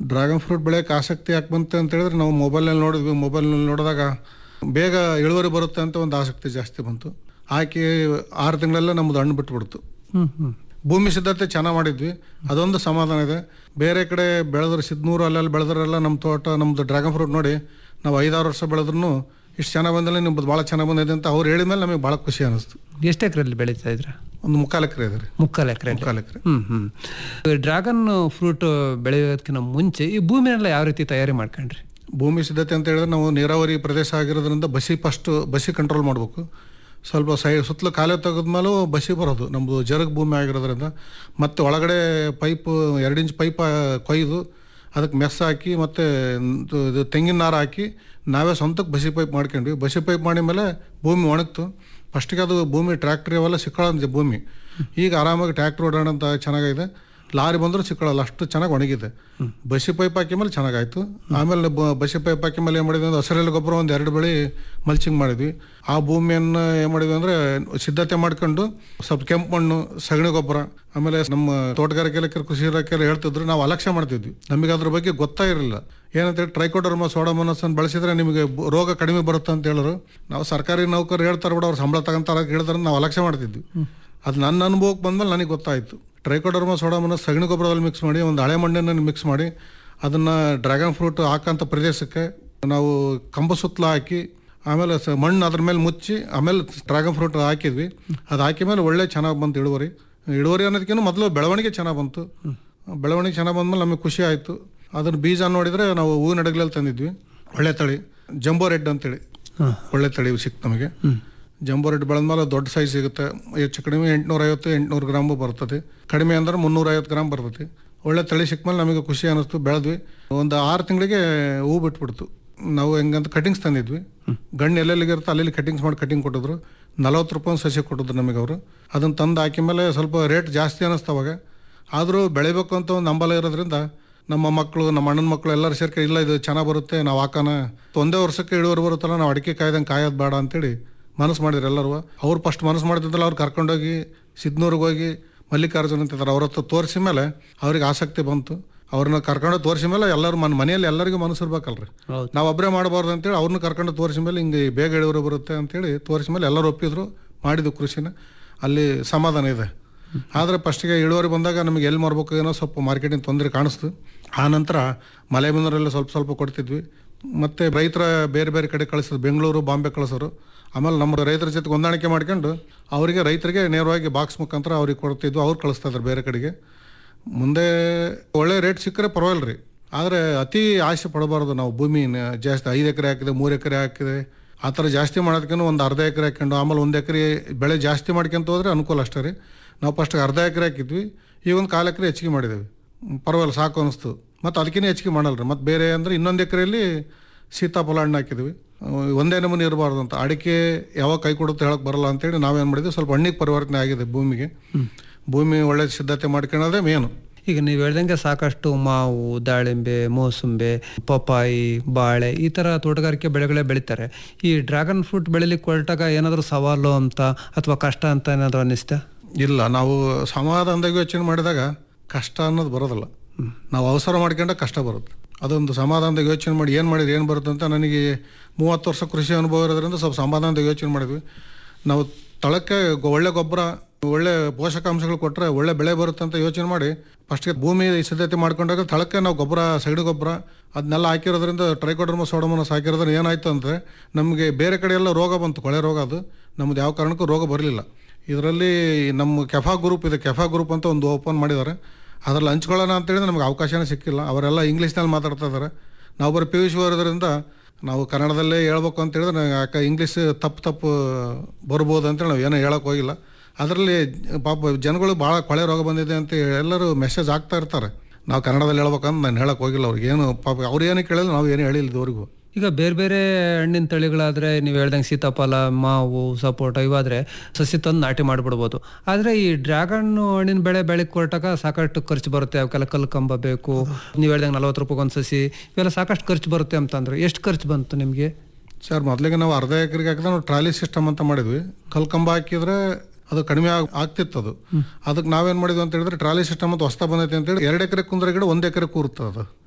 Dragon fruit ಬೆಳೆಯೋಕೆ ಆಸಕ್ತಿ ಯಾಕೆ ಬಂತು ಅಂತ ಹೇಳಿದ್ರೆ ನಾವು ಮೊಬೈಲ್ನಲ್ಲಿ ನೋಡಿದ್ವಿ ಮೊಬೈಲ್ನಲ್ಲಿ ನೋಡಿದಾಗ ಬೇಗ ಇಳುವರಿ ಬರುತ್ತೆ ಅಂತ ಒಂದು ಆಸಕ್ತಿ ಜಾಸ್ತಿ ಬಂತು ಹಾಕಿ ಆರು ತಿಂಗಳಲ್ಲೇ ನಮ್ಮದು ಹಣ್ಣು ಬಿಟ್ಬಿಡ್ತು ಹ್ಮ್ ಹ್ಮ್ ಭೂಮಿ ಸಿದ್ಧತೆ ಚೆನ್ನಾಗಿ ಮಾಡಿದ್ವಿ ಅದೊಂದು ಸಮಾಧಾನ ಇದೆ ಬೇರೆ ಕಡೆ ಬೆಳೆದ್ರೆ ಸಿದ್ನೂರು ಅಲ್ಲೆಲ್ಲ ಬೆಳೆದ್ರೆಲ್ಲ ನಮ್ಮ ತೋಟ ನಮ್ಮದು ಡ್ರ್ಯಾಗನ್ ಫ್ರೂಟ್ ನೋಡಿ ನಾವು ಐದಾರು ವರ್ಷ ಬೆಳೆದ್ರೂ ಇಷ್ಟು ಚೆನ್ನಾಗಿ ಬಂದಲ್ಲಿ ನಿಮ್ಮದು ಭಾಳ ಚೆನ್ನಾಗಿ ಬಂದಿದೆ ಅಂತ ಅವ್ರು ಹೇಳಿದ ಮೇಲೆ ನಮಗೆ ಭಾಳ ಖುಷಿ ಅನ್ನಿಸ್ತು ಎಷ್ಟು ಎಕರೆಲ್ಲಿ ಬೆಳೀತಾ ಇದ್ರ ಒಂದು ಮುಕ್ಕಾಲು ಎಕರೆ ಇದೆ ರೀ ಮುಕ್ಕಾಲು ಎಕರೆ ಮುಕ್ಕಾಲು ಎಕರೆ ಹ್ಮ್ ಹ್ಮ್ ಡ್ರ್ಯಾಗನ್ ಫ್ರೂಟ್ ಬೆಳೆಯೋದಕ್ಕಿಂತ ಮುಂಚೆ ಈ ಭೂಮಿನೆಲ್ಲ ಯಾವ ರೀತಿ ತಯಾರಿ ಮಾಡ್ಕೊಂಡ್ರಿ ಭೂಮಿ ಸಿದ್ಧತೆ ಅಂತ ಹೇಳಿದ್ರೆ ನಾವು ನೀರಾವರಿ ಪ್ರದೇಶ ಆಗಿರೋದ್ರಿಂದ ಬಸಿ ಫಸ್ಟ್ ಬಸಿ ಕಂಟ್ರೋಲ್ ಮಾಡಬೇಕು ಸ್ವಲ್ಪ ಸೈ ಸುತ್ತಲೂ ಕಾಲೇ ತೆಗೆದ್ಮೇಲೂ ಬಸಿ ಬರೋದು ನಮ್ಮದು ಜರಗ್ ಭೂಮಿ ಆಗಿರೋದ್ರಿಂದ ಮತ್ತು ಒಳಗಡೆ ಪೈಪ್ ಎರಡು ಇಂಚ್ ಪೈಪ್ ಕೊಯ್ದು ಅದಕ್ಕೆ ಮೆಸ್ ಹಾಕಿ ಮತ್ತು ಇದು ತೆಂಗಿನ ನಾರು ಹಾಕಿ ನಾವೇ ಸ್ವಂತಕ್ಕೆ ಬಸಿ ಪೈಪ್ ಮಾಡ್ಕೊಂಡ್ವಿ ಬಸಿ ಪೈಪ್ ಮಾಡಿದ ಮೇಲೆ ಭೂಮಿ ಒಣಗ್ತು ಫಸ್ಟಿಗೆ ಅದು ಭೂಮಿ ಟ್ರ್ಯಾಕ್ಟ್ರಿ ಅವೆಲ್ಲ ಸಿಕ್ಕೊಳ್ಳೋದು ಭೂಮಿ ಈಗ ಆರಾಮಾಗಿ ಟ್ರ್ಯಾಕ್ಟ್ರ್ ಓಡಾಡೋ ಅಂತ ಚೆನ್ನಾಗಿದೆ ಲಾರಿ ಬಂದರೂ ಸಿಕ್ಕೊಳ್ಳಲ್ಲ ಅಷ್ಟು ಚೆನ್ನಾಗಿ ಒಣಗಿದೆ ಬಸಿ ಪೈಪ್ ಹಾಕಿ ಮೇಲೆ ಚೆನ್ನಾಗಾಯ್ತು ಆಮೇಲೆ ಬ- ಬಸಿ ಪೈಪ್ ಹಾಕಿ ಮೇಲೆ ಏನು ಮಾಡಿದ್ವಿ ಅಂದ್ರೆ ಹಸಿರೆಲೆ ಗೊಬ್ಬರ ಒಂದು ಎರಡು ಬೆಳೆ ಮಲ್ಚಿಂಗ್ ಮಾಡಿದ್ವಿ ಆ ಭೂಮಿಯನ್ನು ಏನು ಮಾಡಿದ್ವಿ ಅಂದರೆ ಸಿದ್ಧತೆ ಮಾಡ್ಕೊಂಡು ಸ್ವಲ್ಪ ಕೆಂಪು ಮಣ್ಣು ಸಗಣಿ ಗೊಬ್ಬರ ಆಮೇಲೆ ನಮ್ಮ ತೋಟಗಾರಿಕೆ ಇಲಾಖೆ ಕೃಷಿ ಇಲಾಖೆ ಹೇಳ್ತಿದ್ರು ನಾವು ಅಲಕ್ಷ್ಯ ಮಾಡ್ತಿದ್ವಿ ನಮಗೆ ಅದ್ರ ಬಗ್ಗೆ ಗೊತ್ತಾ ಇರಲಿಲ್ಲ ಏನಂತೇಳಿ ಟ್ರೈಕೋಡರ್ಮ ಸೋಡಮೋನಸ್ ಅನ್ನು ಬಳಸಿದ್ರೆ ನಿಮಗೆ ಬ- ರೋಗ ಕಡಿಮೆ ಬರುತ್ತೆ ಅಂತ ಹೇಳಿದ್ರು ನಾವು ಸರ್ಕಾರಿ ನೌಕರು ಹೇಳ್ತಾರೆ ಬಿಡ ಅವ್ರು ಸಂಬಳ ತಗೊಂತಾರ ಅಂತ ಹೇಳಿದ್ರೆ ನಾವು ಅಲಕ್ಷ್ಯ ಮಾಡ್ತಿದ್ವಿ ಅದು ನನ್ನ ಅನುಭವಕ್ಕೆ ಬಂದ್ಮೇಲೆ ನನಗೆ ಗೊತ್ತಾಯಿತು ಟ್ರೈಕೋಡರ್ಮ ಸೋಡಾಮನ್ನ ಸಗಣಿ ಗೊಬ್ಬರದಲ್ಲಿ ಮಿಕ್ಸ್ ಮಾಡಿ ಒಂದು ಹಳೆ ಮಣ್ಣನ್ನು ಮಿಕ್ಸ್ ಮಾಡಿ ಅದನ್ನು ಡ್ರ್ಯಾಗನ್ ಫ್ರೂಟ್ ಹಾಕೋಂಥ ಪ್ರದೇಶಕ್ಕೆ ನಾವು ಕಂಬ ಸುತ್ತಲ ಹಾಕಿ ಆಮೇಲೆ ಸ ಮಣ್ಣು ಅದ್ರ ಮೇಲೆ ಮುಚ್ಚಿ ಆಮೇಲೆ ಡ್ರ್ಯಾಗನ್ ಫ್ರೂಟ್ ಹಾಕಿದ್ವಿ ಅದು ಹಾಕಿ ಮೇಲೆ ಒಳ್ಳೆ ಚೆನ್ನಾಗಿ ಬಂತು ಇಳುವರಿ ಇಳುವರಿ ಅನ್ನೋದಕ್ಕಿಂತ ಮೊದಲು ಬೆಳವಣಿಗೆ ಚೆನ್ನಾಗಿ ಬಂತು ಬೆಳವಣಿಗೆ ಚೆನ್ನಾಗಿ ಬಂದ್ಮೇಲೆ ನಮಗೆ ಖುಷಿ ಆಯಿತು ಅದನ್ನ ಬೀಜ ನೋಡಿದರೆ ನಾವು ಹೂವಿನ ಅಡಗಲಲ್ಲಿ ತಂದಿದ್ವಿ ಒಳ್ಳೆ ತಳಿ ಜಂಬೋ ರೆಡ್ ಅಂತೇಳಿ ಒಳ್ಳೆ ತಳಿ ಸಿಕ್ತು ನಮಗೆ ಜಂಬೋ ರೆಡ್ ಬೆಳೆದ್ಮೇಲೆ ದೊಡ್ಡ ಸೈಜ್ ಸಿಗುತ್ತೆ ಹೆಚ್ಚು ಕಡಿಮೆ ಎಂಟ್ನೂರ ಐವತ್ತು ಎಂಟ್ನೂರು ಗ್ರಾಮು ಬರ್ತದೆ ಕಡಿಮೆ ಅಂದ್ರೆ ಮುನ್ನೂರ ಐವತ್ತು ಗ್ರಾಮ್ ಬರ್ತದೆ ಒಳ್ಳೆ ತಳಿ ಸಿಕ್ಮೇಲೆ ನಮಗೆ ಖುಷಿ ಅನ್ನಿಸ್ತು ಬೆಳೆದ್ವಿ ಒಂದು ಆರು ತಿಂಗಳಿಗೆ ಹೂ ಬಿಟ್ಬಿಡ್ತು ನಾವು ಹೆಂಗಂತ ಕಟಿಂಗ್ಸ್ ತಂದಿದ್ವಿ ಗಣ್ಣು ಎಲ್ಲೆಲ್ಲಿಗೆ ಇರುತ್ತೆ ಅಲ್ಲಿ ಕಟಿಂಗ್ಸ್ ಮಾಡಿ ಕಟಿಂಗ್ ಕೊಟ್ಟಿದ್ರು ನಲವತ್ತು ರೂಪಾಯಿ ಒಂದು ಸಸಿ ಕೊಟ್ಟಿದ್ರು ನಮಗೆ ಅವರು ಅದನ್ನು ತಂದು ಹಾಕಿ ಮೇಲೆ ಸ್ವಲ್ಪ ರೇಟ್ ಜಾಸ್ತಿ ಅನ್ನಿಸ್ತು ಅವಾಗ ಆದರೂ ಬೆಳಿಬೇಕು ಅಂತ ಒಂದು ನಂಬಲ ಇರೋದ್ರಿಂದ ನಮ್ಮ ಮಕ್ಕಳು ನಮ್ಮ ಅಣ್ಣನ ಮಕ್ಕಳು ಎಲ್ಲರೂ ಸೇರ್ಕೆ ಇಲ್ಲ ಇದು ಚೆನ್ನಾಗಿ ಬರುತ್ತೆ ನಾವು ಹಾಕೋಣ ಒಂದೇ ವರ್ಷಕ್ಕೆ ಇಳುವರಿ ಬರುತ್ತಲ್ಲ ನಾವು ಅಡಿಕೆ ಕಾಯ್ದಂಗೆ ಕಾಯೋದು ಬೇಡ ಅಂತೇಳಿ ಮನಸ್ಸು ಮಾಡಿದ್ರು ಎಲ್ಲರೂ ಅವ್ರು ಫಸ್ಟ್ ಮನಸ್ಸು ಮಾಡ್ತಿದ್ದಲ್ಲ ಅವ್ರು ಕರ್ಕೊಂಡೋಗಿ ಸಿದ್ನೂರಿಗೆ ಹೋಗಿ ಮಲ್ಲಿಕಾರ್ಜುನ್ ಅಂತಿದ್ದಾರೆ ಅವ್ರ ಹತ್ರ ತೋರಿಸಿ ಮೇಲೆ ಅವ್ರಿಗೆ ಆಸಕ್ತಿ ಬಂತು ಅವ್ರನ್ನ ಕರ್ಕೊಂಡು ತೋರಿಸಿ ಮೇಲೆ ಎಲ್ಲರೂ ಮನ ಮನೆಯಲ್ಲಿ ಎಲ್ಲರಿಗೂ ಮನಸ್ಸು ಇರ್ಬೇಕಲ್ರಿ ಹೌದು. ನಾವು ಒಬ್ಬರೇ ಮಾಡಬಾರ್ದು ಅಂತೇಳಿ ಅವ್ರನ್ನ ಕರ್ಕೊಂಡು ತೋರಿಸಿ ಮೇಲೆ ಹಿಂಗೆ ಬೇಗ ಇಳುವರಿ ಬರುತ್ತೆ ಅಂತೇಳಿ ತೋರಿಸಿ ಮೇಲೆ ಎಲ್ಲರೂ ಒಪ್ಪಿದ್ರು ಮಾಡಿದ್ದು ಕೃಷಿನ ಅಲ್ಲಿ ಸಮಾಧಾನ ಇದೆ ಆದರೆ ಫಸ್ಟಿಗೆ ಇಳುವರಿ ಬಂದಾಗ ನಮಗೆ ಎಲ್ಲಿ ಮಾರ್ಬೇಕು ಏನೋ ಸ್ವಲ್ಪ ಮಾರ್ಕೆಟಿಂಗ್ ತೊಂದರೆ ಕಾಣಿಸ್ತು ಆ ನಂತರ ಮಲೆ ಬಂದರೆಲ್ಲ ಸ್ವಲ್ಪ ಸ್ವಲ್ಪ ಕೊಡ್ತಿದ್ವಿ ಮತ್ತು ರೈತರ ಬೇರೆ ಬೇರೆ ಕಡೆ ಕಳಿಸೋದು ಬೆಂಗಳೂರು ಬಾಂಬೆ ಕಳಿಸೋರು ಆಮೇಲೆ ನಮ್ಮ ರೈತರ ಜೊತೆ ಹೊಂದಾಣಿಕೆ ಮಾಡ್ಕೊಂಡು ಅವರಿಗೆ ರೈತರಿಗೆ ನೇರವಾಗಿ ಬಾಕ್ಸ್ ಮುಖಾಂತರ ಅವ್ರಿಗೆ ಕೊಡ್ತಿದ್ವು ಅವ್ರು ಕಳಿಸ್ತಾ ಇದ್ರು ಬೇರೆ ಕಡೆಗೆ ಮುಂದೆ ಒಳ್ಳೆ ರೇಟ್ ಸಿಕ್ಕರೆ ಪರವಾಗಿಲ್ಲ ರೀ ಆದರೆ ಅತಿ ಆಸೆ ಪಡಬಾರ್ದು ನಾವು ಭೂಮಿ ನ- ಜಾಸ್ತಿ ಐದು ಎಕರೆ ಹಾಕಿದೆ ಮೂರು ಎಕರೆ ಹಾಕಿದೆ ಆ ಥರ ಜಾಸ್ತಿ ಮಾಡೋದಕ್ಕೂ ಒಂದು ಅರ್ಧ ಎಕರೆ ಹಾಕ್ಕೊಂಡು ಆಮೇಲೆ ಒಂದು ಎಕರೆ ಬೆಳೆ ಜಾಸ್ತಿ ಮಾಡ್ಕೊಂತ ಹೋದ್ರೆ ಅನುಕೂಲ ಅಷ್ಟೇ ರೀ ನಾವು ಫಸ್ಟ್ ಅರ್ಧ ಎಕರೆ ಹಾಕಿದ್ವಿ ಈಗ ಒಂದು ಕಾಲು ಎಕರೆ ಹೆಚ್ಚಿಗೆ ಮಾಡಿದ್ದೇವೆ ಹ್ಮ್, ಪರವಾಗಿಲ್ಲ ಸಾಕು ಅನಿಸ್ತು ಮತ್ತು ಅದಕ್ಕಿಂತ ಹೆಚ್ಚಿಗೆ ಮಾಡಲ್ಲ ರೀ ಮತ್ತು ಬೇರೆ ಅಂದರೆ ಇನ್ನೊಂದು ಎಕರೆಯಲ್ಲಿ ಸೀತಾಫಲ ಹಣ್ಣು ಹಾಕಿದ್ವಿ ಅಹ್, ಒಂದೇ ನಮೂನೆ ಇರಬಾರ್ದು ಅಂತ ಅಡಿಕೆ ಯಾವಾಗ ಕೈ ಕೊಡುತ್ತೆ ಹೇಳಕ್ ಬರಲ್ಲ ಅಂತೇಳಿ ನಾವೇನು ಮಾಡಿದ್ವಿ ಸ್ವಲ್ಪ ಹಣ್ಣಿಗೆ ಪರಿವರ್ತನೆ ಆಗಿದೆ ಭೂಮಿಗೆ ಭೂಮಿ ಒಳ್ಳೆ ಸಿದ್ಧತೆ ಮಾಡ್ಕೊಳ್ಳೋದೇ ಮೇನು ಈಗ ನೀವು ಹೇಳ್ದಂಗೆ ಸಾಕಷ್ಟು ಮಾವು ದಾಳಿಂಬೆ ಮೋಸಂಬೆ ಪಪ್ಪಾಯಿ ಬಾಳೆ ಈ ಥರ ತೋಟಗಾರಿಕೆ ಬೆಳೆಗಳೇ ಬೆಳೀತಾರೆ ಈ ಡ್ರ್ಯಾಗನ್ ಫ್ರೂಟ್ ಬೆಳಿಲಿಕ್ಕೆ ಹೊರಟಾಗ ಏನಾದರೂ ಸವಾಲು ಅಂತ ಅಥವಾ ಕಷ್ಟ ಅಂತ ಏನಾದರೂ ಅನ್ನಿಸ್ತಾ ಇಲ್ಲ ನಾವು ಸಮಾಧಾನದಾಗ ಯೋಚನೆ ಮಾಡಿದಾಗ ಕಷ್ಟ ಅನ್ನೋದು ಬರೋದಿಲ್ಲ ನಾವು ಅವಸರ ಮಾಡ್ಕೊಂಡಾಗ ಕಷ್ಟ ಬರುತ್ತೆ ಅದೊಂದು ಸಮಾಧಾನದಾಗ ಯೋಚನೆ ಮಾಡಿ ಏನು ಮಾಡಿದ್ರೆ ಏನು ಬರುತ್ತೆ ಅಂತ ನನಗೆ ಮೂವತ್ತು ವರ್ಷ ಕೃಷಿ ಅನುಭವ ಇರೋದ್ರಿಂದ ಸ್ವಲ್ಪ ಸಮಾಧಾನದಾಗ ಯೋಚನೆ ಮಾಡಿದ್ವಿ ನಾವು ತಳಕ್ಕೆ ಗೊ- ಒಳ್ಳೆ ಗೊಬ್ಬರ ಒಳ್ಳೆ ಪೋಷಕಾಂಶಗಳು ಕೊಟ್ಟರೆ ಒಳ್ಳೆ ಬೆಳೆ ಬರುತ್ತೆ ಅಂತ ಯೋಚನೆ ಮಾಡಿ ಫಸ್ಟ್ಗೆ ಭೂಮಿ ಸಿದ್ಧತೆ ಮಾಡ್ಕೊಂಡಾಗ ತಳಕ್ಕೆ ನಾವು ಗೊಬ್ಬರ ಸಗಣಿ ಗೊಬ್ಬರ ಅದನ್ನೆಲ್ಲ ಹಾಕಿರೋದ್ರಿಂದ ಟ್ರೈಕೋಡರ್ಮ ಸೋಡಮನಸ್ ಹಾಕಿರೋದ್ರಿಂದ ಏನಾಯ್ತು ಅಂದರೆ ನಮಗೆ ಬೇರೆ ಕಡೆ ಎಲ್ಲ ರೋಗ ಬಂತು ಕೊಳೆ ರೋಗ ಅದು ನಮ್ದು ಯಾವ ಕಾರಣಕ್ಕೂ ರೋಗ ಬರಲಿಲ್ಲ ಇದರಲ್ಲಿ ನಮ್ಮ ಕೆಫಾ ಗ್ರೂಪ್ ಇದೆ ಕೆಫಾ ಗ್ರೂಪ್ ಅಂತ ಒಂದು ಓಪನ್ ಮಾಡಿದ್ದಾರೆ ಅದರಲ್ಲಿ ಹಂಚ್ಕೊಳ್ಳೋಣ ಅಂತೇಳಿದ್ರೆ ನಮಗೆ ಅವಕಾಶನೇ ಸಿಕ್ಕಿಲ್ಲ ಅವರೆಲ್ಲ ಇಂಗ್ಲೀಷ್ನಲ್ಲಿ ಮಾತಾಡ್ತಾ ಇದ್ದಾರೆ ನಾವು ಬರೀ ಪಿ ಯು ಸಿ ಓದಿದ್ರಿಂದ ನಾವು ಕನ್ನಡದಲ್ಲೇ ಹೇಳ್ಬೇಕು ಅಂತ ಹೇಳಿದ್ರೆ ನಂಗೆ ಯಾಕೆ ಇಂಗ್ಲೀಷ್ ತಪ್ಪು ತಪ್ಪು ಬರ್ಬೋದು ಅಂತೇಳಿ ನಾವು ಏನೋ ಹೇಳೋಕೆ ಹೋಗಿಲ್ಲ ಅದರಲ್ಲಿ ಪಾಪ ಜನಗಳು ಭಾಳ ಕೊಳೆ ರೋಗ ಬಂದಿದೆ ಅಂತ ಎಲ್ಲರೂ ಮೆಸೇಜ್ ಆಗ್ತಾ ಇರ್ತಾರೆ ನಾವು ಕನ್ನಡದಲ್ಲಿ ಹೇಳ್ಬೇಕಂತ ನಾನು ಹೇಳಕ್ಕೆ ಹೋಗಿಲ್ಲ ಅವ್ರಿಗೆ ಏನು ಪಾಪ ಅವ್ರು ಏನು ಕೇಳಿಲ್ಲ ನಾವು ಏನು ಹೇಳಿಲ್ಲ ಇದುವರೆಗೂ ಈಗ ಬೇರೆ ಬೇರೆ ಹಣ್ಣಿನ ತಳಿಗಳಾದರೆ ನೀವು ಹೇಳ್ದಂಗೆ ಸೀತಾಫಲ ಮಾವು ಸಪೋಟ ಇವಾದರೆ ಸಸಿ ತಂದು ನಾಟಿ ಮಾಡಿಬಿಡ್ಬೋದು ಆದರೆ ಈ ಡ್ರ್ಯಾಗನ್ ಹಣ್ಣಿನ ಬೆಳೆ ಬೆಳಕ್ಕೆ ಹೊರಟಾಗ ಸಾಕಷ್ಟು ಖರ್ಚು ಬರುತ್ತೆ ಅವಕ್ಕೆಲ್ಲ ಕಲ್ಲು ಕಂಬ ಬೇಕು ನೀವು ಹೇಳ್ದಂಗೆ ನಲ್ವತ್ತು ರೂಪಾಯಿ ಒಂದು ಸಸಿ ಇವೆಲ್ಲ ಸಾಕಷ್ಟು ಖರ್ಚು ಬರುತ್ತೆ ಅಂತಂದ್ರೆ ಎಷ್ಟು ಖರ್ಚು ಬಂತು ನಿಮಗೆ ಸರ್ ಮೊದಲಿಗೆ ನಾವು ಅರ್ಧ ಎಕರೆಗೆ ಹಾಕಿದ್ರೆ ನಾವು ಟ್ರಾಲಿ ಸಿಸ್ಟಮ್ ಅಂತ ಮಾಡಿದ್ವಿ ಕಲ್ ಕಂಬ ಹಾಕಿದ್ರೆ ಅದು ಕಡಿಮೆ ಆಗ್- ಆಗ್ತಿತ್ತು ಅದು ಅದಕ್ಕೆ ನಾವೇನು ಮಾಡಿದ್ವಿ ಅಂತ ಹೇಳಿದ್ರೆ ಟ್ರಾಲಿ ಸಿಸ್ಟಮ್ ಅಂತ ಹೊಸ್ತಾ ಬಂದೈತೆ ಅಂತೇಳಿ ಎರಡು ಎಕರೆ ಕುಂದ್ರೆ ಗಿಡ ಒಂದು ಎಕರೆ ಕೂರುತ್ತೆ ಅದು